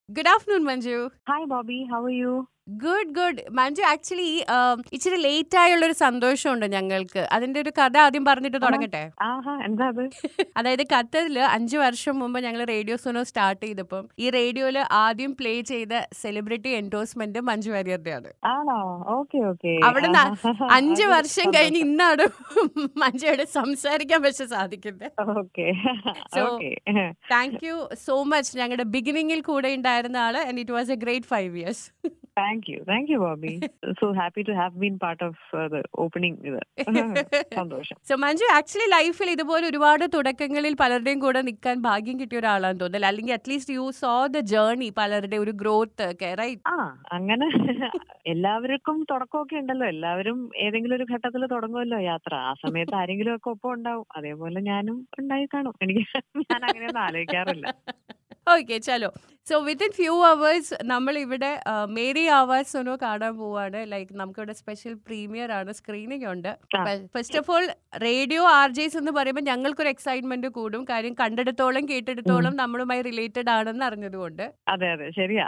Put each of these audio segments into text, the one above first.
Good afternoon, Manju. Hi, Bobby. How are you? Good good Manju actually ഇച്ചിരി late ആയുള്ള ഒരു സന്തോഷമുണ്ട് ഞങ്ങൾക്ക് അതിന്റെ ഒരു കഥ ആദ്യം പറഞ്ഞിട്ട് തുടങ്ങട്ടെ ആഹാ എന്താ അത് അതായത് ഖത്തറിൽ അഞ്ചു വർഷം മുമ്പ് ഞങ്ങൾ റേഡിയോ സോണോ സ്റ്റാർട്ട് ചെയ്തപ്പം ഈ റേഡിയോയിൽ ആദ്യം പ്ലേ ചെയ്ത സെലിബ്രിറ്റി എൻഡോഴ്സ്മെന്റ് മഞ്ജു വാര്യറുടെയാണ് ആണോ ഓക്കെ ഓക്കെ അവിടെ അഞ്ചു വർഷം കഴിഞ്ഞ് ഇന്നാണ് മഞ്ജുയോട് സംസാരിക്കാൻ പക്ഷെ സാധിക്കുന്നത് okay So, okay thank you so much ഞങ്ങളുടെ ബിഗിനിങ്ങിൽ കൂടെ ഉണ്ടായിരുന്ന ആള് and it was a great five years thank you thank you Bobby so happy to have been part of the opening ഇത് സന്തോഷം സോ മഞ്ജു ആക്ച്വലി ലൈഫിൽ ഇതുപോലെ ഒരുപാട് തുടക്കങ്ങളിൽ പലരുടെയും കൂടെ നിൽക്കാൻ ഭാഗ്യം കിട്ടിയ ഒരാളാന്ന് തോന്നുന്നില്ല അല്ലെങ്കിൽ at least you saw the journey പലരുടെ ഒരു ഗ്രോത്ത് ഒക്കെ റൈറ്റ് ആ അങ്ങനെ എല്ലാവർക്കും തുടക്കമൊക്കെ ഉണ്ടല്ലോ എല്ലാവരും ഏതെങ്കിലും ഒരു ഘട്ടത്തിൽ തുടങ്ങുമല്ലോ യാത്ര ആ സമയത്ത് ആരെങ്കിലും ഒക്കെ ഒപ്പം ഉണ്ടാവും അതേപോലെ ഞാനും ഉണ്ടായി കാണും എനിക്ക് ഞാൻ അങ്ങനെയൊന്നും ആലോചിക്കാറില്ല ഓക്കെ ചലോ സോ വിത്തിൻ ഫ്യൂ അവേഴ്സ് നമ്മൾ ഇവിടെ മേരി ആവാസ് സൊനോ കാണാൻ പോവാണ് ലൈക്ക് നമുക്കിവിടെ സ്പെഷ്യൽ പ്രീമിയർ ആണ് സ്ക്രീനിങ് ഉണ്ട് ആ. First of all radio R Js എന്ന് പറയുമ്പോൾ ഞങ്ങൾക്കൊരു എക്സൈറ്റ്മെന്റ് കൂടും കാര്യം കണ്ടെടുത്തോളം കേട്ടെടുത്തോളം നമ്മളുമായി റിലേറ്റഡ് ആണെന്ന് അറിഞ്ഞതുകൊണ്ട് അതെ അതെ ശരിയാ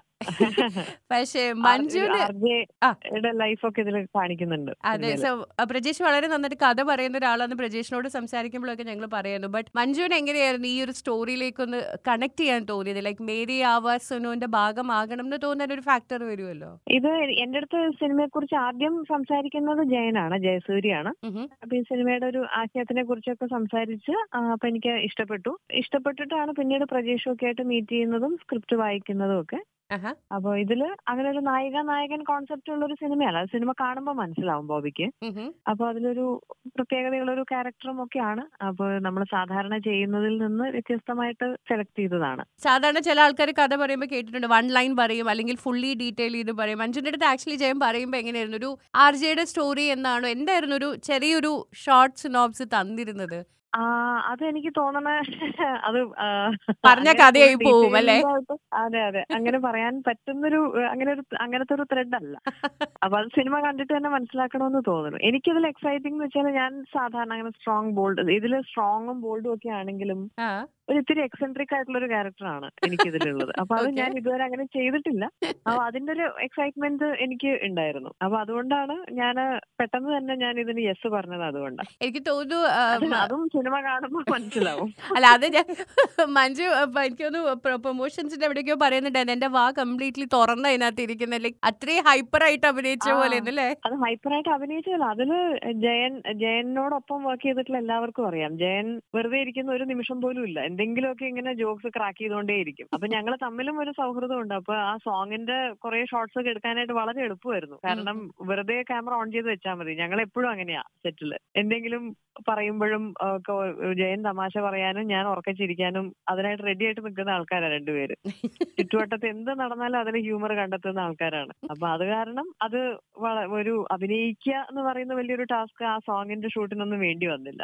പക്ഷേ മഞ്ജുന് ആ. യുടെ ലൈഫൊക്കെ ഇതിൽ കാണിക്കുന്നുണ്ട് അതെ സിനിമയില്. സോ പ്രജേഷ് വളരെ നന്നായിട്ട് കഥ പറയുന്ന ഒരാളാണ് പ്രജേഷിനോട് സംസാരിക്കുമ്പോഴൊക്കെ ഞങ്ങൾ പറയുന്നു ബട്ട് മഞ്ജുവിന് എങ്ങനെയായിരുന്നു ഈ ഒരു സ്റ്റോറിയിലേക്ക് ഒന്ന് കണക്ട് ചെയ്യാൻ തോന്നിയത് ലൈക്ക് മേരി ആവാസ് സുനുവിന്റെ ഭാഗമാകണം എന്ന് തോന്നുന്ന ഒരു ഫാക്ടർ വരുമല്ലോ ഇത് എന്റെ അടുത്ത് സിനിമയെ കുറിച്ച് ആദ്യം സംസാരിക്കുന്നത് ജയനാണ് ജയസൂര്യാണ് ഉഹും. അപ്പൊ ഈ സിനിമയുടെ ഒരു ആശയത്തിനെ കുറിച്ചൊക്കെ സംസാരിച്ച് ആ, അപ്പൊ എനിക്ക് ഇഷ്ടപ്പെട്ടു ഇഷ്ടപ്പെട്ടിട്ടാണ് പിന്നീട് പ്രജേഷും ഒക്കെ ആയിട്ട് മീറ്റ് ചെയ്യുന്നതും സ്ക്രിപ്റ്റ് വായിക്കുന്നതും ഒക്കെ ആഹാ. അപ്പൊ ഇതില് അങ്ങനെ ഒരു നായിക നായകൻ കോൺസെപ്റ്റ് ഉള്ള ഒരു സിനിമയാണ് അത് സിനിമ കാണുമ്പോൾ മനസ്സിലാവും ബോബിക്ക് ഉഹും. അപ്പൊ അതിലൊരു പ്രത്യേകതയുള്ള ഒരു ക്യാരക്ടറും ഒക്കെയാണ് അപ്പൊ നമ്മൾ സാധാരണ ചെയ്യുന്നതിൽ നിന്ന് വ്യത്യസ്തമായിട്ട് സെലക്ട് ചെയ്തതാണ് സാധാരണ ചില ആൾക്കാർ കഥ പറയുമ്പോൾ കേട്ടിട്ടുണ്ട് വൺ ലൈൻ പറയും അല്ലെങ്കിൽ ഫുള്ളി ഡീറ്റെയിൽ ചെയ്ത് പറയും മഞ്ജുവിന്റെ അടുത്ത് ആക്ച്വലി ജയം പറയുമ്പോൾ എങ്ങനെയായിരുന്നു ഒരു ആർ ജെയുടെ സ്റ്റോറി എന്നാണോ എന്തായിരുന്നു ഒരു ചെറിയൊരു ഷോർട്ട് സിനോപ്സ് തന്നിരുന്നത് ആ അത് എനിക്ക് തോന്നണ അത് ആ, പറഞ്ഞ അങ്ങനെ കഥയായി full പോവും, അല്ലേ? detailed ആയിട്ട് അതെ അതെ അങ്ങനെ പറയാൻ പറ്റുന്നൊരു ഏഹ്, അങ്ങനെ ഒരു അങ്ങനത്തെ ഒരു ത്രെഡ് അല്ല അപ്പൊ അത് സിനിമ കണ്ടിട്ട് തന്നെ മനസ്സിലാക്കണമെന്ന് തോന്നുന്നു എനിക്കിതിൽ എക്സൈറ്റിംഗ് എന്ന് വെച്ചാൽ ഞാൻ സാധാരണ അങ്ങനെ സ്ട്രോങ് ബോൾഡ് ഇതിൽ സ്ട്രോങ്ങും ബോൾഡും ഒക്കെ ആണെങ്കിലും ആ ഒരു ഇത്തിരി എക്സെൻട്രിക് ആയിട്ടുള്ള ഒരു ക്യാരക്ടറാണ് എനിക്കിതിലുള്ളത് അപ്പൊ അത് Okay. ഞാൻ ഇതുവരെ അങ്ങനെ ചെയ്തിട്ടില്ല അപ്പൊ അതിന്റെ ഒരു എക്സൈറ്റ്മെന്റ് എനിക്ക് ഉണ്ടായിരുന്നു അപ്പൊ അതുകൊണ്ടാണ് ഞാൻ പെട്ടെന്ന് തന്നെ ഞാൻ ഇതിന് യെസ് പറഞ്ഞത് അതുകൊണ്ടാണ് എനിക്ക് തോന്നുന്നു ആ, അത് മ- അതും സിനിമ കാണുമ്പോൾ മനസ്സിലാവും അല്ല അത് ഞാൻ മഞ്ജു അപ്പൊ എനിക്കൊന്ന് പ്രൊമോഷൻസിന്റെ എവിടേക്കോ പറയുന്നുണ്ടായിരുന്നു എന്റെ വാ കംപ്ലീറ്റ്ലി തുറന്ന അതിനകത്ത് ഇരിക്കുന്ന ലൈക്ക് അത്രയും ഹൈപ്പർ ആയിട്ട് അഭിനയിച്ച ആ. പോലെ എന്നല്ലേ അത് ഹൈപ്പറായിട്ട് അഭിനയിച്ചതല്ല അതില് ജയൻ ജയനോടൊപ്പം വർക്ക് ചെയ്തിട്ടുള്ള എല്ലാവർക്കും അറിയാം ജയൻ വെറുതെ ഇരിക്കുന്ന ഒരു നിമിഷം പോലും ഇല്ല എന്തെങ്കിലുമൊക്കെ ഇങ്ങനെ ജോക്സ് ക്രാക്ക് ചെയ്തുകൊണ്ടേയിരിക്കും അപ്പൊ ഞങ്ങൾ തമ്മിലും ഒരു സൗഹൃദം ഉണ്ട് അപ്പൊ ആ സോങ്ങിന്റെ കുറെ ഷോർട്സ് ഒക്കെ എടുക്കാനായിട്ട് വളരെ എളുപ്പമായിരുന്നു കാരണം വെറുതെ ക്യാമറ ഓൺ ചെയ്ത് വെച്ചാൽ മതി ഞങ്ങൾ എപ്പോഴും അങ്ങനെയാ സെറ്റില് എന്തെങ്കിലും പറയുമ്പോഴും ഒക്കെ ജയൻ തമാശ പറയാനും ഞാൻ ഉറക്കച്ചിരിക്കാനും അതിനായിട്ട് റെഡി ആയിട്ട് നിൽക്കുന്ന ആൾക്കാരാണ് രണ്ടുപേര് ചുറ്റുവട്ടത്ത് എന്ത് നടന്നാലും അതിൽ ഹ്യൂമർ കണ്ടെത്തുന്ന ആൾക്കാരാണ് അപ്പൊ അത് കാരണം അത് വള- ഒരു അഭിനയിക്കുക എന്ന് പറയുന്ന വലിയൊരു ടാസ്ക് ആ സോങ്ങിന്റെ ഷൂട്ടിനൊന്നും വേണ്ടി വന്നില്ല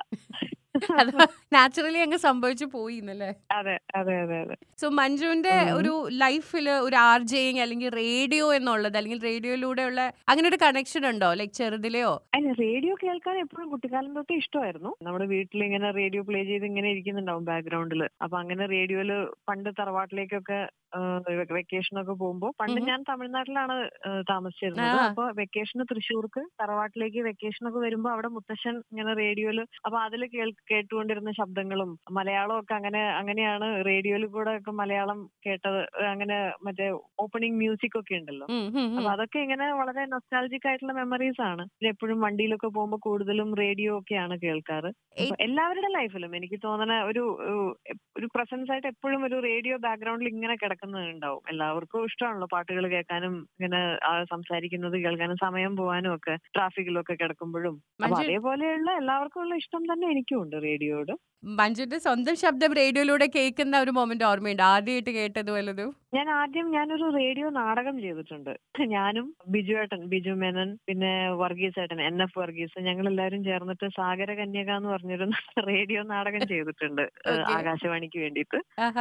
അത് നാച്ചുറലി അങ്ങ് സംഭവിച്ചു പോയി എന്നല്ലേ അതെ അതെ അതെ അതെ സോ മഞ്ജുവിന്റെ ഉം. ഒരു ലൈഫിൽ ഒരു ആർ ജെയിങ് അല്ലെങ്കിൽ റേഡിയോ എന്നുള്ളത് അല്ലെങ്കിൽ റേഡിയോയിലൂടെയുള്ള അങ്ങനെ ഒരു കണക്ഷൻ ഉണ്ടോ ലൈക്ക് ചെറുതിലെയോ അല്ല റേഡിയോ കേൾക്കാൻ എപ്പോഴും കുട്ടിക്കാലം തൊട്ട് ഇഷ്ടമായിരുന്നു നമ്മുടെ വീട്ടിൽ ഇങ്ങനെ റേഡിയോ പ്ലേ ചെയ്ത് ഇങ്ങനെ ഇരിക്കുന്നുണ്ടാവും ബാക്ക്ഗ്രൗണ്ടിൽ അപ്പൊ അങ്ങനെ റേഡിയോയില് പണ്ട് തറവാട്ടിലേക്കൊക്കെ വെക്കേഷൻ ഒക്കെ പോകുമ്പോ പണ്ട് ഉം. ഞാൻ തമിഴ്നാട്ടിലാണ് ആ, താമസിച്ചിരുന്നത് ആ. അപ്പൊ വെക്കേഷന് തൃശ്ശൂർക്ക് തറവാട്ടിലേക്ക് വെക്കേഷൻ ഒക്കെ വരുമ്പോ അവിടെ മുത്തശ്ശൻ ഇങ്ങനെ റേഡിയോയില് അപ്പൊ അതിൽ കേട്ടുകൊണ്ടിരുന്ന ശബ്ദങ്ങളും മലയാളം ഒക്കെ അങ്ങനെ അങ്ങനെയാണ് റേഡിയോയിൽ കൂടെ ഒക്കെ മലയാളം കേട്ടത് അങ്ങനെ മറ്റേ ഓപ്പണിംഗ് മ്യൂസിക് ഒക്കെ ഉണ്ടല്ലോ ഉം, ഉം, ഉം. അപ്പൊ അതൊക്കെ ഇങ്ങനെ വളരെ നൊസ്റ്റാൾജിക് ആയിട്ടുള്ള മെമ്മറീസ് ആണ് എപ്പോഴും വണ്ടിയിലൊക്കെ പോകുമ്പോൾ കൂടുതലും റേഡിയോ ഒക്കെയാണ് കേൾക്കാറ് അപ്പൊ എല്ലാവരുടെ ലൈഫിലും എനിക്ക് തോന്നണ ഒരു ഒരു- ഒരു പ്രസൻസ് ആയിട്ട് എപ്പോഴും ഒരു റേഡിയോ ബാക്ക്ഗ്രൗണ്ടിൽ ഇങ്ങനെ കിടക്കുന്നുണ്ടാവും എല്ലാവർക്കും ഇഷ്ടമാണല്ലോ പാട്ടുകൾ കേൾക്കാനും ഇങ്ങനെ ആ സംസാരിക്കുന്നത് കേൾക്കാനും സമയം പോകാനും ഒക്കെ ട്രാഫിക്കിലൊക്കെ കിടക്കുമ്പോഴും അപ്പൊ മഞ്ജു അതേപോലെയുള്ള എല്ലാവർക്കും ഉള്ള ഇഷ്ടം തന്നെ എനിക്കും ഉണ്ട് റേഡിയോയോട് മഞ്ജുന്റെ സ്വന്തം ശബ്ദം റേഡിയോയിലൂടെ കേൾക്കുന്ന ഒരു മൊമെന്റ് ഓർമ്മയുണ്ട് ആദ്യമായിട്ട് കേട്ടത് വല്ലതും ഞാൻ ആദ്യം ഞാനൊരു റേഡിയോ നാടകം ചെയ്തിട്ടുണ്ട് ഞാനും ബിജു ഏട്ടൻ ബിജു മേനൻ പിന്നെ വർഗീസ് ഏട്ടൻ എൻ എഫ് വർഗീസ് ഞങ്ങൾ എല്ലാവരും ചേർന്നിട്ട് സാഗര കന്യക എന്ന് പറഞ്ഞൊരു റേഡിയോ നാടകം ചെയ്തിട്ടുണ്ട് ഏഹ് Okay. ആകാശവാണിക്ക് വേണ്ടിയിട്ട് ആഹാ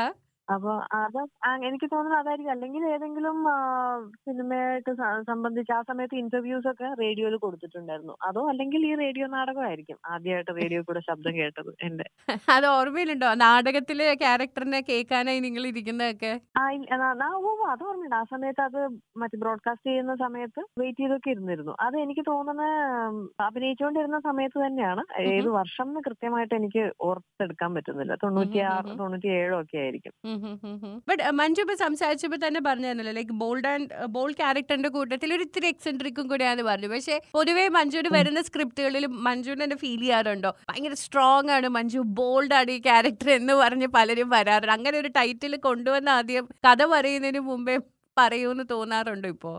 അപ്പൊ അത് ആ- എനിക്ക് തോന്നുന്നു അതായിരിക്കും അല്ലെങ്കിൽ ഏതെങ്കിലും ആ, സിനിമയായിട്ട് സ- സംബന്ധിച്ച് ആ സമയത്ത് ഇന്റർവ്യൂസ് ഒക്കെ റേഡിയോയിൽ കൊടുത്തിട്ടുണ്ടായിരുന്നു അതോ അല്ലെങ്കിൽ ഈ റേഡിയോ നാടകമായിരിക്കും ആദ്യമായിട്ട് റേഡിയോ കൂടെ ശബ്ദം കേട്ടത് എന്റെ അത് ഓർമ്മയിലുണ്ടോ നാടകത്തിലെ ക്യാരക്ടറിനെ കേൾക്കാനായി നിങ്ങൾ ഇരിക്കുന്നതൊക്കെ ആ ഇല്ല, ആ, ആ, ഓ ഓ, അത് ഓർമ്മയുണ്ട് ആ സമയത്ത് അത് മറ്റേ ബ്രോഡ്കാസ്റ്റ് ചെയ്യുന്ന സമയത്ത് വെയിറ്റ് ചെയ്തൊക്കെ ഇരുന്നിരുന്നു അത് എനിക്ക് തോന്നുന്ന ഉം, അഭിനയിച്ചുകൊണ്ടിരുന്ന സമയത്ത് തന്നെയാണ് ഏത് വർഷം എന്ന് കൃത്യമായിട്ട് എനിക്ക് ഓർത്തെടുക്കാൻ പറ്റുന്നില്ല തൊണ്ണൂറ്റി ആറ് ഉം. തൊണ്ണൂറ്റി ഏഴോ ഒക്കെ ആയിരിക്കും ബട്ട് മഞ്ജു ഇപ്പൊ സംസാരിച്ചപ്പോ തന്നെ പറഞ്ഞല്ലോ ലൈക്ക് ബോൾഡ് ആൻഡ് ബോൾഡ് ക്യാരക്ടറിന്റെ കൂട്ടത്തിൽ ഒരു ഇത്തിരി എക്സെൻട്രിക്കും കൂടിയാന്ന് പറഞ്ഞു പക്ഷെ പൊതുവേ മഞ്ജുവിന് ഉം. വരുന്ന സ്ക്രിപ്റ്റുകളിൽ മഞ്ജുവിന് തന്നെ ഫീൽ ചെയ്യാറുണ്ടോ ഭയങ്കര സ്ട്രോങ് ആണ് മഞ്ജു ബോൾഡ് ആണ് ഈ ക്യാരക്ടർ എന്ന് പറഞ്ഞ് പലരും വരാറുണ്ട് അങ്ങനെ ഒരു ടൈറ്റിൽ കൊണ്ടുവന്ന ആദ്യം കഥ പറയുന്നതിന് മുമ്പേ പറയൂന്ന് തോന്നാറുണ്ടോ ഇപ്പോ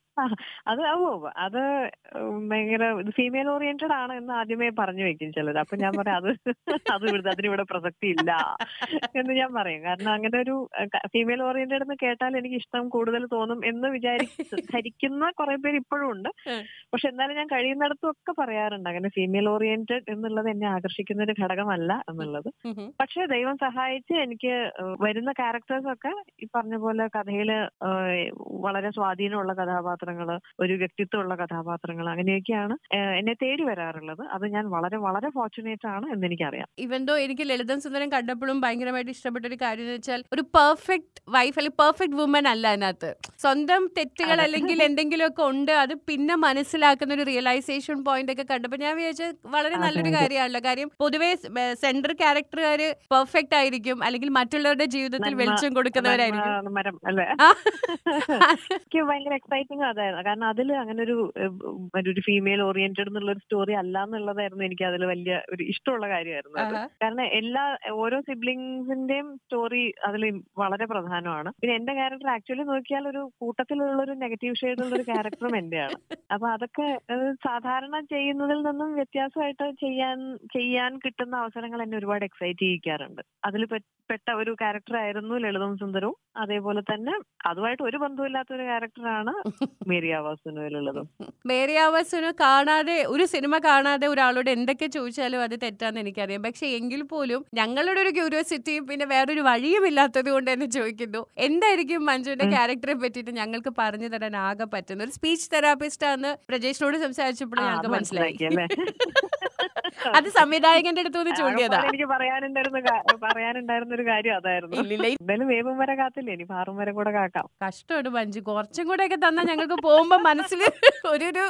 അത് ഓ അത് ഉം, ഭയങ്കര ഫീമെയിൽ ഓറിയന്റഡ് ആണ് എന്ന് ആദ്യമേ പറഞ്ഞു വെക്കും ചിലർ അപ്പൊ ഞാൻ പറയാം അത് അത് ഇവിടുത്തെ അതിനിവിടെ പ്രസക്തി ഇല്ല എന്ന് ഞാൻ പറയും കാരണം അങ്ങനെ ഒരു ഫീമെയിൽ ഓറിയന്റഡ് എന്ന് കേട്ടാൽ എനിക്ക് ഇഷ്ടം കൂടുതൽ തോന്നും എന്ന് വിചാരിച്ച് ധരിക്കുന്ന കുറെ പേര് ഇപ്പോഴും ഉണ്ട് ഉം. പക്ഷെ എന്നാലും ഞാൻ കഴിയുന്നിടത്തും ഒക്കെ പറയാറുണ്ട് അങ്ങനെ ഫീമെയിൽ ഓറിയന്റഡ് എന്നുള്ളത് എന്നെ ആകർഷിക്കുന്ന ഒരു ഘടകമല്ല എന്നുള്ളത് പക്ഷെ ദൈവം സഹായിച്ച് എനിക്ക് ഏഹ് വരുന്ന ക്യാരക്ടേഴ്സ് ഒക്കെ ഈ പറഞ്ഞ പോലെ കഥയില് ഏഹ് വളരെ സ്വാധീനമുള്ള കഥാപാത്രങ്ങള് ഒരു വ്യക്തിത്വമുള്ള കഥാപാത്രങ്ങൾ അങ്ങനെയൊക്കെയാണ് ഏഹ് എന്നെ തേടി വരാറുള്ളത് അത് ഞാൻ വളരെ വളരെ ഫോർച്ചുനേറ്റ് ആണ് എന്ന് എനിക്കറിയാം ഇവന്തോ എനിക്ക് ലളിതം സുന്ദരം കണ്ടപ്പോഴും ഭയങ്കരമായിട്ട് ഇഷ്ടപ്പെട്ട ഒരു കാര്യം എന്ന് വെച്ചാൽ ഒരു പെർഫെക്റ്റ് വൈഫ് അല്ലെങ്കിൽ പെർഫെക്റ്റ് വുമൻ അല്ല അതിനകത്ത് സ്വന്തം തെറ്റുകൾ അതെ. അല്ലെങ്കിൽ എന്തെങ്കിലുമൊക്കെ ഉണ്ട് അത് പിന്നെ മനസ്സിലാക്കുന്ന ഒരു റിയലൈസേഷൻ പോയിന്റ് ഒക്കെ കണ്ടപ്പോൾ ഞാൻ വിചാരിച്ച വളരെ അതെ, നല്ലൊരു അതെ. കാര്യമാണല്ലോ കാര്യം പൊതുവേ സെൻട്രൽ ക്യാരക്ടറുകാര് പെർഫെക്റ്റ് ആയിരിക്കും അല്ലെങ്കിൽ മറ്റുള്ളവരുടെ ജീവിതത്തിൽ നന്മ- വെളിച്ചം കൊടുക്കുന്നവരായിരിക്കും നന്മ മരം അല്ലേ ആ. എനിക്ക് ഭയങ്കര എക്സൈറ്റിംഗ് അതായിരുന്നു കാരണം അതിൽ അങ്ങനെ ഒരു ഏഹ്, ഒരു ഫീമെയിൽ ഓറിയന്റഡ് എന്നുള്ള ഒരു സ്റ്റോറി അല്ല എന്നുള്ളതായിരുന്നു എനിക്ക് അതിൽ വലിയ ഒരു ഇഷ്ടമുള്ള കാര്യമായിരുന്നു അത് ആഹാ. കാരണം എല്ലാ ഓരോ സിബ്ലിങ്സിന്റെയും സ്റ്റോറി അതിൽ വളരെ പ്രധാനമാണ് പിന്നെ എന്റെ ക്യാരക്ടർ ആക്ച്വലി നോക്കിയാൽ ഒരു കൂട്ടത്തിലുള്ള ഒരു നെഗറ്റീവ് ഷെയ്ഡ് ഉള്ള ഒരു ക്യാരക്ടറും എന്റെയാണ് അപ്പൊ അതൊക്കെ ഏഹ്, സാധാരണ ചെയ്യുന്നതിൽ നിന്നും വ്യത്യാസമായിട്ട് ചെയ്യാൻ ചെയ്യാൻ കിട്ടുന്ന അവസരങ്ങൾ എന്നെ ഒരുപാട് എക്സൈറ്റ് ചെയ്യിക്കാറുണ്ട് അതിൽ പെട്ട ഒരു ക്യാരക്ടർ ആയിരുന്നു ലളിതവും സുന്ദരവും അതേപോലെ തന്നെ അതുമായിട്ട് ഒരു ബന്ധമില്ലാത്ത ഒരു ക്യാരക്ടറാണ് മേരി ആവാസുനുവിലുള്ളതും മേരി ആവാസിന് കാണാതെ ഒരു സിനിമ കാണാതെ ഒരാളോട് എന്തൊക്കെ ചോദിച്ചാലും അത് തെറ്റാന്ന് എനിക്കറിയാം പക്ഷെ എങ്കിൽ പോലും ഞങ്ങളുടെ ഒരു ക്യൂരിയോസിറ്റിയും പിന്നെ വേറൊരു വഴിയും ഇല്ലാത്തത് കൊണ്ട് തന്നെ ചോദിക്കുന്നു എന്തായിരിക്കും മഞ്ജുവിന്റെ ഉം. ക്യാരക്ടറെ പറ്റിയിട്ട് ഞങ്ങൾക്ക് പറഞ്ഞു തരാൻ ആകെ പറ്റുന്ന ഒരു സ്പീച്ച് തെറാപ്പിസ്റ്റ് ആണ് പ്രജേഷിനോട് സംസാരിച്ചപ്പോൾ ആ, ഞങ്ങൾക്ക് അത് മനസ്സിലായി മനസ്സിലാക്കിയല്ലേ? അത് സംവിധായകന്റെ അടുത്ത് നിന്ന് ചോദ്യതാ ആകപ്പാടെ എനിക്ക് പറയാനുണ്ടായിരുന്ന കാ- പറയാനുണ്ടായിരുന്ന ഒരു കാര്യം അതായിരുന്നു ഇല്ലില്ല എന്തായാലും വേവും വരെ കാത്തില്ലേ ഇനി പാറും വരെ കൂടെ കാക്കാം കഷ്ടമാണ് മഞ്ജു കുറച്ചും കൂടെ ഒക്കെ തന്നാൽ ഞങ്ങൾക്ക് പോകുമ്പോ മനസ്സിൽ ഒരു ഒരു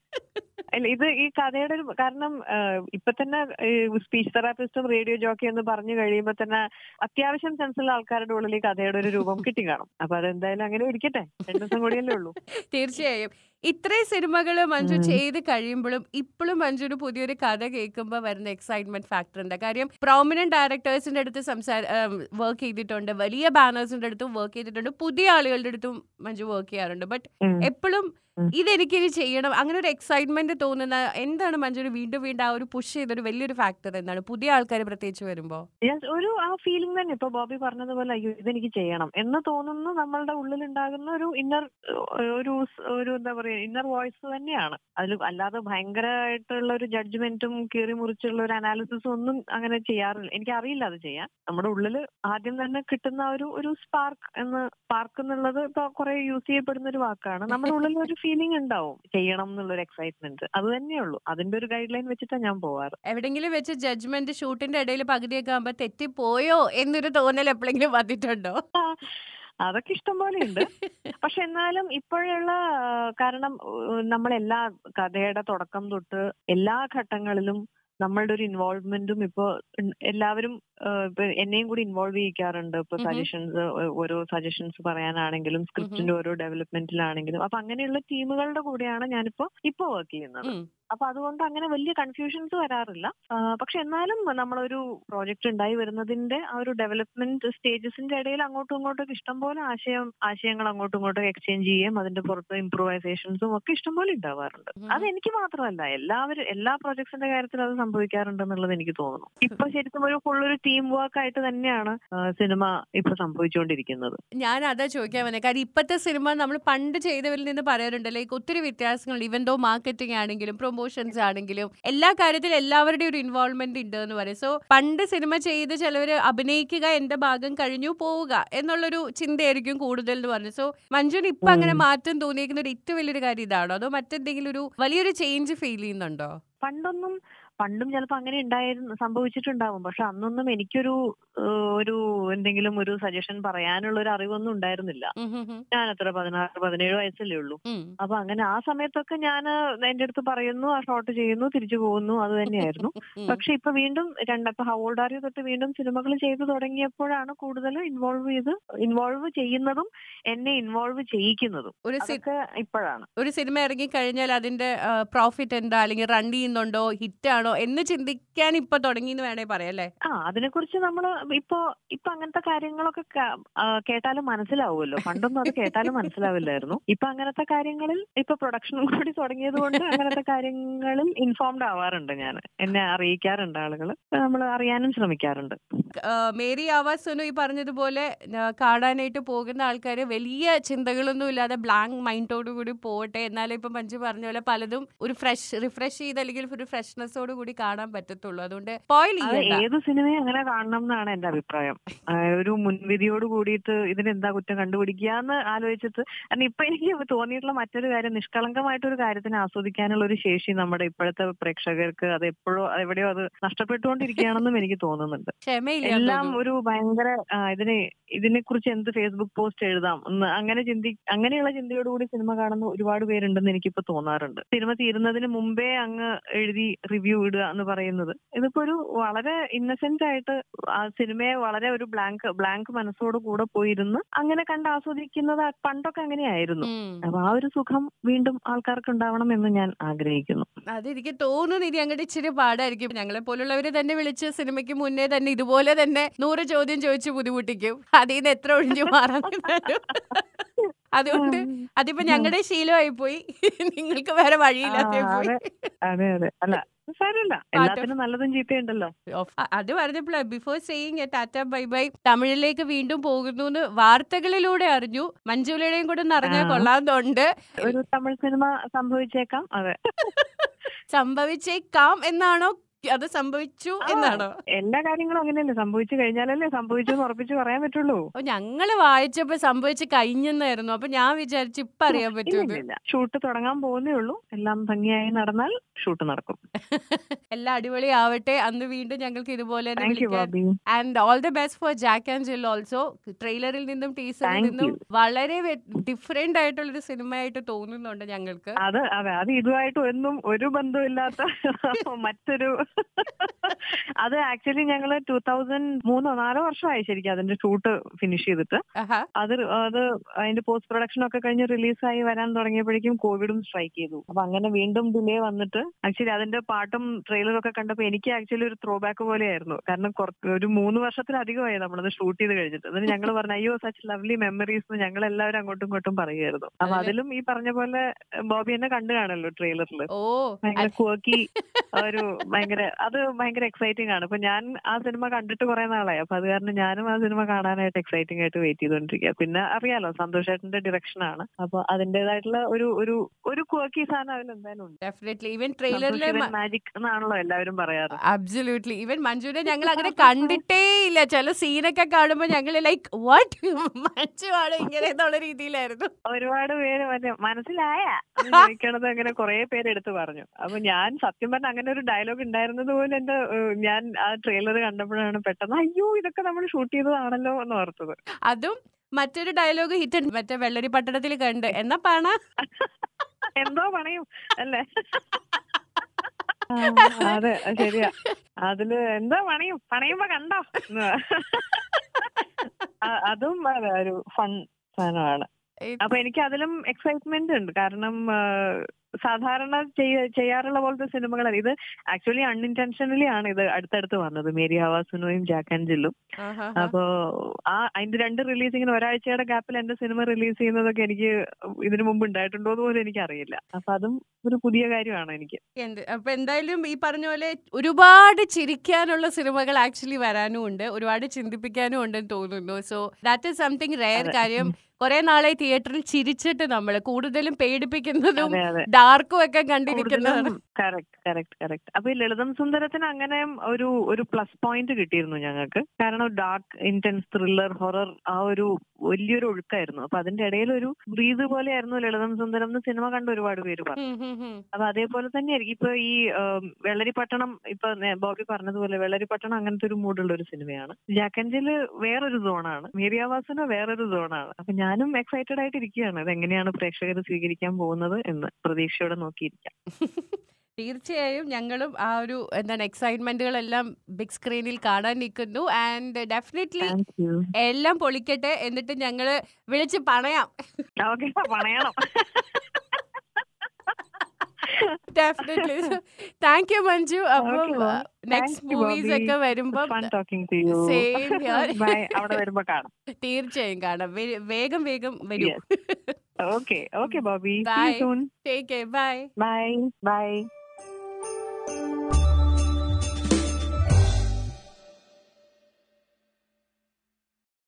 അല്ല ഇത് ഈ കഥയുടെ ഒരു കാരണം ആഹ്, ഇപ്പൊ തന്നെ സ്പീച്ച് തെറാപ്പിസ്റ്റും റേഡിയോ ജോക്കി എന്ന് പറഞ്ഞു കഴിയുമ്പോ തന്നെ അത്യാവശ്യം സെൻസുള്ള ആൾക്കാരുടെ ഉള്ളിൽ ഈ കഥയുടെ ഒരു രൂപം കിട്ടി കാണും അപ്പൊ അതെന്തായാലും അങ്ങനെ ഇരിക്കട്ടെ രണ്ടു ദിവസം കൂടിയല്ലേ ഉള്ളൂ തീർച്ചയായും ഇത്രയും സിനിമകൾ മഞ്ജു ഉം. ചെയ്ത് കഴിയുമ്പോഴും ഇപ്പോഴും മഞ്ജുവിന് പുതിയൊരു കഥ കേൾക്കുമ്പോൾ വരുന്ന എക്സൈറ്റ്മെന്റ് ഫാക്ടർ എന്താ കാര്യം പ്രോമിനന്റ് ഡയറക്ടേഴ്സിന്റെ അടുത്ത് സംസാര വർക്ക് ചെയ്തിട്ടുണ്ട് വലിയ ബാനേഴ്സിന്റെ അടുത്തും വർക്ക് ചെയ്തിട്ടുണ്ട് പുതിയ ആളുകളുടെ അടുത്തും മഞ്ജു വർക്ക് ചെയ്യാറുണ്ട് ബട്ട് ഉം. എപ്പോഴും ഉം. ഇതെനിക്കിനി ചെയ്യണം അങ്ങനെ ഒരു എക്സൈറ്റ്മെന്റ് തോന്നുന്ന എന്താണ് മഞ്ജുവിന് വീണ്ടും വീണ്ടും ആ ഒരു പുഷ് ചെയ്തൊരു വലിയൊരു ഫാക്ടർ എന്താണ് പുതിയ ആൾക്കാർ പ്രത്യേകിച്ച് വരുമ്പോ Yes, ഒരു ആ ഫീലിംഗ് തന്നെ ഇപ്പൊ ബോബി പറഞ്ഞതുപോലെ അയ്യോ ഇതെനിക്ക് ചെയ്യണം എന്ന് തോന്നുന്ന നമ്മളുടെ ഉള്ളിൽ ഉണ്ടാകുന്ന ഒരു ഇന്നർ ഒരു സ്- ഒരു എന്താ പറയാ ഇന്നർ വോയിസ് തന്നെയാണ് അതിൽ അല്ലാതെ ഭയങ്കരമായിട്ടുള്ള ഒരു ജഡ്ജ്മെന്റും കീറി മുറിച്ചുള്ള ഒരു അനാലിസിസും ഒന്നും അങ്ങനെ ചെയ്യാറില്ല എനിക്ക് അറിയില്ല അത് ചെയ്യാൻ നമ്മുടെ ഉള്ളിൽ ആദ്യം തന്നെ കിട്ടുന്ന ഒരു ഒരു സ്പാർക്ക് എന്ന് സ്പാർക്ക് എന്നുള്ളത് ഇപ്പൊ കുറെ യൂസ് ചെയ്യപ്പെടുന്ന ഒരു വാക്കാണ് നമ്മുടെ ഉള്ളിൽ ഒരു ഫീലിംഗ് ഉണ്ടാവും ചെയ്യണം എന്നുള്ള ഒരു എക്സൈറ്റ്മെന്റ് അത് തന്നെയുള്ളൂ അതിന്റെ ഒരു ഗൈഡ് ലൈൻ വെച്ചിട്ടാണ് ഞാൻ പോവാറ് എവിടെങ്കിലും വെച്ച് ജഡ്ജ്മെന്റ് ഷൂട്ടിന്റെ ഇടയിൽ പകുതിയൊക്കെ ആകുമ്പോ തെറ്റിപ്പോയോ എന്നൊരു തോന്നൽ എപ്പോഴെങ്കിലും വന്നിട്ടുണ്ടോ ആ, അതൊക്കെ ഇഷ്ടം പോലെ ഉണ്ട് പക്ഷെ എന്നാലും ഇപ്പോഴുള്ള ആ, കാരണം ഉം, നമ്മളെല്ലാ കഥയുടെ തുടക്കം തൊട്ട് എല്ലാ ഘട്ടങ്ങളിലും നമ്മളുടെ ഒരു ഇൻവോൾവ്മെന്റും ഇപ്പൊ ഉം, എല്ലാവരും ആ, ഇപ്പൊ എന്നെയും കൂടി ഇൻവോൾവ് ചെയ്യിക്കാറുണ്ട് ഇപ്പൊ ഉം. സജഷൻസ് ഓരോ സജഷൻസ് പറയാനാണെങ്കിലും സ്ക്രിപ്റ്റിന്റെ ഓരോ ഡെവലപ്മെന്റിലാണെങ്കിലും അപ്പൊ അങ്ങനെയുള്ള ടീമുകളുടെ കൂടെയാണ് ഞാനിപ്പോ ഇപ്പൊ വർക്ക് ചെയ്യുന്നത് ഉം. അപ്പൊ അതുകൊണ്ട് അങ്ങനെ വലിയ കൺഫ്യൂഷൻസ് വരാറില്ല ആ, പക്ഷെ എന്നാലും നമ്മളൊരു പ്രോജക്റ്റ് ഉണ്ടായി വരുന്നതിന്റെ ആ ഒരു ഡെവലപ്മെന്റ് സ്റ്റേജസിന്റെ ഇടയിൽ അങ്ങോട്ടും ഇങ്ങോട്ടും ഒക്കെ ഇഷ്ടംപോലെ ആശയം ആശയങ്ങൾ അങ്ങോട്ടും ഇങ്ങോട്ടും എക്സ്ചേഞ്ച് ചെയ്യുകയും അതിന്റെ പുറത്ത് ഇംപ്രൂവൈസേഷൻസും ഒക്കെ ഇഷ്ടംപോലെ ഉണ്ടാവാറുണ്ട് ഉം. അത് എനിക്ക് മാത്രമല്ല എല്ലാവരും എല്ലാ പ്രോജക്ട്സിന്റെ കാര്യത്തിൽ അത് സംഭവിക്കാറുണ്ടെന്നുള്ളത് എനിക്ക് തോന്നുന്നു ഇപ്പൊ ശരിക്കും ഒരു ഫുൾ ഒരു ടീം വർക്ക് ആയിട്ട് തന്നെയാണ് ആ, സിനിമ ഇപ്പൊ സംഭവിച്ചുകൊണ്ടിരിക്കുന്നത് ഞാൻ അതാ ചോദിക്കാൻ വന്നത് കാര്യം ഇപ്പോഴത്തെ സിനിമ നമ്മൾ പണ്ട് ചെയ്തവരിൽ നിന്ന് പറയാറുണ്ട് ലൈക്ക് ഒത്തിരി വ്യത്യാസങ്ങൾ ഇവൻ ദോ മാർക്കറ്റിംഗ് ആണെങ്കിലും പ്രൊമോഷൻ പ്രൊമോഷൻസ് ആണെങ്കിലും എല്ലാ കാര്യത്തിലും എല്ലാവരുടെയും ഒരു ഇൻവോൾവ്മെന്റ് ഉണ്ട് എന്ന് പറയും സോ പണ്ട് സിനിമ ചെയ്ത് ചിലവര് അഭിനയിക്കുക എന്റെ ഭാഗം കഴിഞ്ഞു പോവുക എന്നുള്ളൊരു ചിന്തയായിരിക്കും കൂടുതൽ എന്ന് പറഞ്ഞു സോ മഞ്ജുന് ഇപ്പൊ അങ്ങനെ മാറ്റം തോന്നിയിരിക്കുന്ന ഒരു ഏറ്റവും വലിയൊരു കാര്യം ഇതാണോ അതോ മറ്റെന്തെങ്കിലും ഒരു വലിയൊരു ചേഞ്ച് ഫീൽ ചെയ്യുന്നുണ്ടോ പണ്ടൊന്നും പണ്ടും ചിലപ്പോ അങ്ങനെ ഉണ്ടായിരുന്നു സംഭവിച്ചിട്ടുണ്ടാവും പക്ഷെ അന്നൊന്നും എനിക്കൊരു ഏഹ്, ഒരു എന്തെങ്കിലും ഒരു സജഷൻ പറയാനുള്ള ഒരു അറിവൊന്നും ഉണ്ടായിരുന്നില്ല ഉം ഉം ഉം. ഞാൻ അത്ര പതിനാറ് പതിനേഴ് വയസ്സല്ലേ ഉള്ളൂ ഉം. അപ്പൊ അങ്ങനെ ആ സമയത്തൊക്കെ ഞാൻ എന്റെ അടുത്ത് പറയുന്നു ആ ഷോട്ട് ചെയ്യുന്നു തിരിച്ചു പോകുന്നു അത് തന്നെയായിരുന്നു ഉം. പക്ഷെ ഇപ്പൊ വീണ്ടും രണ്ടപ്പോ ഹൗൾഡ് ആർ യു തൊട്ട് വീണ്ടും സിനിമകൾ ചെയ്തു തുടങ്ങിയപ്പോഴാണ് കൂടുതൽ ഇൻവോൾവ് ചെയ്ത് ഇൻവോൾവ് ചെയ്യുന്നതും എന്നെ ഇൻവോൾവ് ചെയ്യിക്കുന്നതും ഒരു സി- അതൊക്കെ ഇപ്പോഴാണ് ഒരു സിനിമ ഇറങ്ങി കഴിഞ്ഞാൽ അതിന്റെ പ്രോഫിറ്റ് എന്താ അല്ലെങ്കിൽ റൺ ചെയ്യുന്നുണ്ടോ ഹിറ്റ് ആണോ എന്ന് ചിന്തിക്കാൻ ഇപ്പൊ തുടങ്ങി എന്ന് വേണേ പറയാം അല്ലേ ആ അതിനെക്കുറിച്ച് നമ്മൾ ഇപ്പോ ഇപ്പൊ അങ്ങനത്തെ കാര്യങ്ങളൊക്കെ ക- ആ, കേട്ടാലും മനസ്സിലാവുമല്ലോ പണ്ടൊന്നും അത് കേട്ടാലും മനസ്സിലാവില്ലായിരുന്നു ഇപ്പൊ അങ്ങനത്തെ കാര്യങ്ങളിൽ ഇപ്പൊ പ്രൊഡക്ഷനും കൂടി തുടങ്ങിയത് കൊണ്ട് അങ്ങനത്തെ കാര്യങ്ങളിൽ ഇൻഫോംഡ് ആവാറുണ്ട് ഞാൻ എന്നെ അറിയിക്കാറുണ്ട് ആളുകൾ നമ്മൾ അറിയാനും ശ്രമിക്കാറുണ്ട് ആ, മേരി ആവാസ് സുനു ഈ പറഞ്ഞതുപോലെ ആ, കാണാനായിട്ട് പോകുന്ന ആൾക്കാർ വലിയ ചിന്തകളൊന്നും ഇല്ലാതെ ബ്ലാങ്ക് മൈൻഡോട് കൂടി പോകട്ടെ എന്നാലും ഇപ്പൊ മഞ്ജു പറഞ്ഞ പോലെ പലതും ഒരു ഫ്രഷ് റിഫ്രഷ് ചെയ്ത് അല്ലെങ്കിൽ ഒരു ഫ്രഷ്നെസ്സോട് കൂടി കാണാൻ പറ്റത്തുള്ളൂ അതുകൊണ്ട് സ്പോയിൽ അത് ചെയ്യണ്ട ഏത് സിനിമയും അങ്ങനെ കാണണം എന്നാണ് എന്റെ അഭിപ്രായം ആ, ഒരു മുൻവിധിയോട് കൂടിയിട്ട് ഇതിനെന്താ കുറ്റം കണ്ടുപിടിക്കുക എന്ന് ആലോചിച്ചിട്ട് കാരണം ഇപ്പൊ എനിക്ക് തോന്നിയിട്ടുള്ള മറ്റൊരു കാര്യം നിഷ്കളങ്കമായിട്ടൊരു കാര്യത്തിനെ ആസ്വദിക്കാനുള്ള ഒരു ശേഷി നമ്മുടെ ഇപ്പോഴത്തെ പ്രേക്ഷകർക്ക് അത് എപ്പോഴോ എവിടെയോ അത് നഷ്ടപ്പെട്ടുകൊണ്ടിരിക്കുകയാണെന്നും എനിക്ക് തോന്നുന്നുണ്ട് ക്ഷമയില്ല എല്ലാം ഒരു ഭയങ്കര ആ, ഇതിനെ ഇതിനെ കുറിച്ച് എന്ത് ഫേസ്ബുക്ക് പോസ്റ്റ് എഴുതാം എന്ന് അങ്ങനെ ചിന്തി അങ്ങനെയുള്ള ചിന്തയോടുകൂടി സിനിമ കാണുന്ന ഒരുപാട് പേരുണ്ടെന്ന് എനിക്കിപ്പോ തോന്നാറുണ്ട് സിനിമ തീരുന്നതിന് മുമ്പേ അങ്ങ് എഴുതി റിവ്യൂ ഇടുക എന്ന് പറയുന്നത് ഇതിപ്പോ ഒരു വളരെ ഇന്നസെന്റ് ആയിട്ട് ആ സിനിമയെ വളരെ ഒരു ബ്ലാങ്ക് ബ്ലാങ്ക് മനസ്സോട് കൂടെ പോയിരുന്ന് അങ്ങനെ കണ്ട് ആസ്വദിക്കുന്നത് പണ്ടൊക്കെ അങ്ങനെയായിരുന്നു അപ്പൊ ആ ഒരു സുഖം വീണ്ടും ആൾക്കാർക്ക് ഉണ്ടാവണം എന്ന് ഞാൻ ആഗ്രഹിക്കുന്നു അതെനിക്ക് തോന്നുന്നു ഇനി അങ്ങോട്ട് ഇച്ചിരി പാടായിരിക്കും ഞങ്ങളെ പോലുള്ളവര് തന്നെ വിളിച്ച് സിനിമയ്ക്ക് മുന്നേ തന്നെ ഇതുപോലെ തന്നെ നൂറ് ചോദ്യം ചോദിച്ച് ബുദ്ധിമുട്ടിക്കും അതിൽ നിന്ന് എത്ര ഒഴിഞ്ഞു മാറാൻ നിന്നാലും. അതുകൊണ്ട് അതിപ്പോ ഞങ്ങളുടെ ശീലമായി പോയി നിങ്ങൾക്ക് വേറെ വഴിയില്ലാതെ ആ, പോയി അതെ അതെ അല്ല സാരമില്ല എല്ലാത്തിനും നല്ലതും ചീത്തയുണ്ടല്ലോ Of- അ- അത് പറഞ്ഞപ്പോഴാ before saying tata bye bye തമിഴിലേക്ക് വീണ്ടും പോകുന്നു എന്ന് വാർത്തകളിലൂടെ അറിഞ്ഞു മഞ്ജുലയുടെയും കൂടെ ഒന്ന് അറിഞ്ഞാൽ ആ. കൊള്ളാന്നുണ്ട് ഒരു തമിഴ് സിനിമ സംഭവിച്ചേക്കാം അതെ സംഭവിച്ചേക്കാം എന്നാണോ അത് സംഭവിച്ചു ആ. എന്നാണോ എല്ലാ കാര്യങ്ങളും അങ്ങനെയല്ലേ സംഭവിച്ചു കഴിഞ്ഞാലല്ലേ സംഭവിച്ചു എന്ന് ഉറപ്പിച്ച് പറയാൻ പറ്റുള്ളൂ അപ്പൊ ഞങ്ങള് വായിച്ചപ്പോ സംഭവിച്ച് കഴിഞ്ഞെന്നായിരുന്നു അപ്പൊ ഞാൻ വിചാരിച്ചു ഇപ്പൊ അറിയാൻ ഇല്ല, പറ്റും ഇല്ല, ഇല്ല. ഷൂട്ട് തുടങ്ങാൻ പോകുന്നേ ഉള്ളൂ എല്ലാം ഭംഗിയായി നടന്നാൽ ഷൂട്ട് നടക്കും എല്ലാം അടിപൊളി ആവട്ടെ അന്ന് വീണ്ടും ഞങ്ങൾക്ക് ഇതുപോലെ തന്നെ താങ്ക് യു വിളിക്കാൻ Bobby and all the best for Jack and Jill also ട്രെയിലറിൽ നിന്നും ടീസറിൽ Thank നിന്നും you. വളരെ ഡിഫറെന്റ് ആയിട്ടുള്ള ഒരു സിനിമയായിട്ട് തോന്നുന്നുണ്ട് ഞങ്ങൾക്ക് അത് അതെ അത് ഇതുമായിട്ട് ഒന്നും ഒരു ബന്ധമില്ലാത്ത മറ്റൊരു അത് ആക്ച്വലി ഞങ്ങള് ടൂ തൗസൻഡ് മൂന്നോ നാലോ വർഷമായി ശരിക്കും അതിന്റെ ഷൂട്ട് ഫിനിഷ് ചെയ്തിട്ട് ആഹാ. അത് അത് അതിന്റെ പോസ്റ്റ് പ്രൊഡക്ഷൻ ഒക്കെ കഴിഞ്ഞ് റിലീസായി വരാൻ തുടങ്ങിയപ്പോഴേക്കും കോവിഡും സ്ട്രൈക്ക് ചെയ്തു അപ്പൊ അങ്ങനെ വീണ്ടും ഡിലേ വന്നിട്ട് ആക്ച്വലി അതിന്റെ പാട്ടും ട്രെയിലറും ഒക്കെ കണ്ടപ്പോ എനിക്ക് ആക്ച്വലി ഒരു ത്രോ ബാക്ക് പോലെയായിരുന്നു കാരണം കുറ- ഒരു മൂന്ന് വർഷത്തിലധികമായി നമ്മളത് ഷൂട്ട് ചെയ്ത് കഴിഞ്ഞിട്ട് എന്നിട്ട് ഞങ്ങൾ പറഞ്ഞു അയ്യോ സച്ച് ലവ്ലി മെമ്മറീസ് ഞങ്ങൾ എല്ലാവരും അങ്ങോട്ടും ഇങ്ങോട്ടും പറയുമായിരുന്നു അപ്പൊ അതില് അതിലും ഈ പറഞ്ഞ പോലെ ബോബി എന്നെ കണ്ടു കാണല്ലോ ട്രെയിലറിൽ ഓ ഭയങ്കര കുവക്കി ഒരു ഭയങ്കര അത് ഭയങ്കര എക്സൈറ്റിംഗ് ആണ് ഇപ്പൊ ഞാൻ ആ സിനിമ കണ്ടിട്ട് കുറെ നാളായി അപ്പൊ അത് കാരണം ഞാനും ആ സിനിമ കാണാനായിട്ട് എക്സൈറ്റിംഗ് ആയിട്ട് വെയിറ്റ് ചെയ്തോണ്ടിരിക്കുക പിന്നെ അറിയാലോ സന്തോഷ് ചേട്ടന്റെ ഡിറക്ഷൻ ആണ് അപ്പൊ അതിന്റേതായിട്ടുള്ള ഒരു ഒരു ഒരു കുവക്കി സാധനം അതിൽ എന്തായാലും ഉണ്ട് ഡെഫിനറ്റ്ലി ഈവൻ ട്രെയിലറിലെ മാജിക് എന്നാണല്ലോ എല്ലാവരും പറയാറ് അബ്സല്യൂട്ട്ലി ഈവൻ മഞ്ജുനെ ഞങ്ങൾ അങ്ങനെ കണ്ടിട്ടേ ഇല്ല ചില സീനൊക്കെ കാണുമ്പോ ഞങ്ങൾ ലൈക്ക് വാട്ട് മഞ്ജു ആണ് ഇങ്ങനെ എന്നുള്ള രീതിയിലായിരുന്നു ഒരുപാട് പേര് മറ്റേ മനസ്സിലായ എന്ന് ചോദിക്കണത് അങ്ങനെ കുറെ പേര് എടുത്തു പറഞ്ഞു അപ്പൊ ഞാൻ സത്യം പറഞ്ഞ അങ്ങനെ ഒരു ഡയലോഗ് ഉണ്ടായിരുന്നത് പോലും എന്റെ ഏഹ്, ഞാൻ ആ ട്രെയിലർ കണ്ടപ്പോഴാണ് പെട്ടെന്ന് അയ്യോ ഇതൊക്കെ നമ്മൾ ഷൂട്ട് ചെയ്തതാണല്ലോ എന്ന് ഓർത്തത് അതും മറ്റൊരു ഡയലോഗ് ഹിറ്റ് മറ്റേ വെള്ളരി പട്ടണത്തിൽ കണ്ട് എന്നാ പാണ എന്തോ പണയും അല്ലേ ആ, അതെ അത് ശരിയാ അതില് എന്താ പണയും പണയുമ്പോ കണ്ടോ എന്ന്. ആ, അതും അതെ ഒരു ഫൺ സാധനമാണ് അപ്പൊ എനിക്ക് അതിലും എക്സൈറ്റ്മെന്റ് ഉണ്ട് കാരണം ആ, സാധാരണ ചെയ്യ- ചെയ്യാറുള്ള പോലത്തെ സിനിമകളല്ല ഇത് ആക്ച്വലി അൺഇൻറ്റൻഷനലി ആണ് ഇത് അടുത്തടുത്ത് വന്നത് മേരി ഹവാസുനോയും ജാക്ക് ആൻഡ് ജില്ലും അപ്പോ ആ അതിന്റെ രണ്ട് റിലീസിങ്ങിന് ഒരാഴ്ചയുടെ ഗ്യാപ്പിൽ എന്റെ സിനിമ റിലീസ് ചെയ്യുന്നതൊക്കെ എനിക്ക് ഇതിനു മുമ്പ് ഉണ്ടായിട്ടുണ്ടോ എന്ന് പോലും എനിക്ക് അറിയില്ല അപ്പൊ അതും ഒരു പുതിയ കാര്യമാണ് എനിക്ക് എന്ത് അപ്പൊ എന്തായാലും ഈ പറഞ്ഞ പോലെ ഒരുപാട് ചിരിക്കാനുള്ള സിനിമകൾ ആക്ച്വലി വരാനും ഉണ്ട് ഒരുപാട് ചിന്തിപ്പിക്കാനും ഉണ്ടെന്ന് തോന്നുന്നു so that is something rare അതെ. കാര്യം കുറെ നാളെ തിയേറ്ററിൽ ചിരിച്ചിട്ട് നമ്മൾ കൂടുതലും പേടിപ്പിക്കുന്നതും അതെ അതെ ഡാർക്കും ഒക്കെ കണ്ടിരിക്കുന്നതാണ് കൂടുതലും കറക്റ്റ് കറക്റ്റ് കറക്റ്റ് അപ്പൊ ഈ ലളിതം സുന്ദരത്തിന് അങ്ങനെ ഒരു ഒരു പ്ലസ് പോയിന്റ് കിട്ടിയിരുന്നു ഞങ്ങൾക്ക് കാരണം ഡാർക്ക് ഇന്റൻസ് ത്രില്ലർ ഹൊറർ ആ ഒരു വലിയൊരു ഒഴുക്കായിരുന്നു അപ്പൊ അതിന്റെ ഇടയിൽ ഒരു ബ്രീത് പോലെയായിരുന്നു ലളിതം സുന്ദരം എന്ന് സിനിമ കണ്ട ഒരുപാട് പേര് പറഞ്ഞു ഉം, ഉം, ഉം. അപ്പൊ അതേപോലെ തന്നെയായിരിക്കും ഇപ്പൊ ഈ ആം, വെള്ളരിപ്പട്ടണം ഇപ്പൊ നേ- ബോബി പറഞ്ഞതുപോലെ വെള്ളരിപ്പട്ടണം അങ്ങനത്തെ ഒരു മൂഡുള്ള ഒരു സിനിമയാണ് ജാക്കഞ്ചില് വേറൊരു സോണാണ് മീരിയാവാസന വേറൊരു സോണാണ് അപ്പൊ ഞാനും എക്സൈറ്റഡ് ആയിട്ട് ഇരിക്കുകയാണ് ഇതെങ്ങനെയാണ് പ്രേക്ഷകർ സ്വീകരിക്കാൻ പോകുന്നത് എന്ന് പ്രതീക്ഷയോടെ നോക്കിയിരിക്കാം തീർച്ചയായും ഞങ്ങളും ആ ഒരു എന്താണ് എക്സൈറ്റ്മെന്റുകളെല്ലാം ബിഗ് സ്ക്രീനിൽ കാണാൻ നിൽക്കുന്നു ആൻഡ് ഡെഫിനറ്റ്ലി താങ്ക് യു എല്ലാം പൊളിക്കട്ടെ എന്നിട്ട് ഞങ്ങള് വിളിച്ച് പണയാം ഓക്കെ പണയണം ഡെഫിനറ്റ്ലി താങ്ക് യു മഞ്ജു അപ്പം Okay, ma'am. Next Thank you, movies Bobby. ഒക്കെ വരുമ്പം fun talking to you Same here. Bye അവിടെ വരുമ്പോ കാണാം തീർച്ചയായും കാണാം വേ- വേഗം വേഗം വരൂ okay okay Bobby Bye. Soon take care bye bye by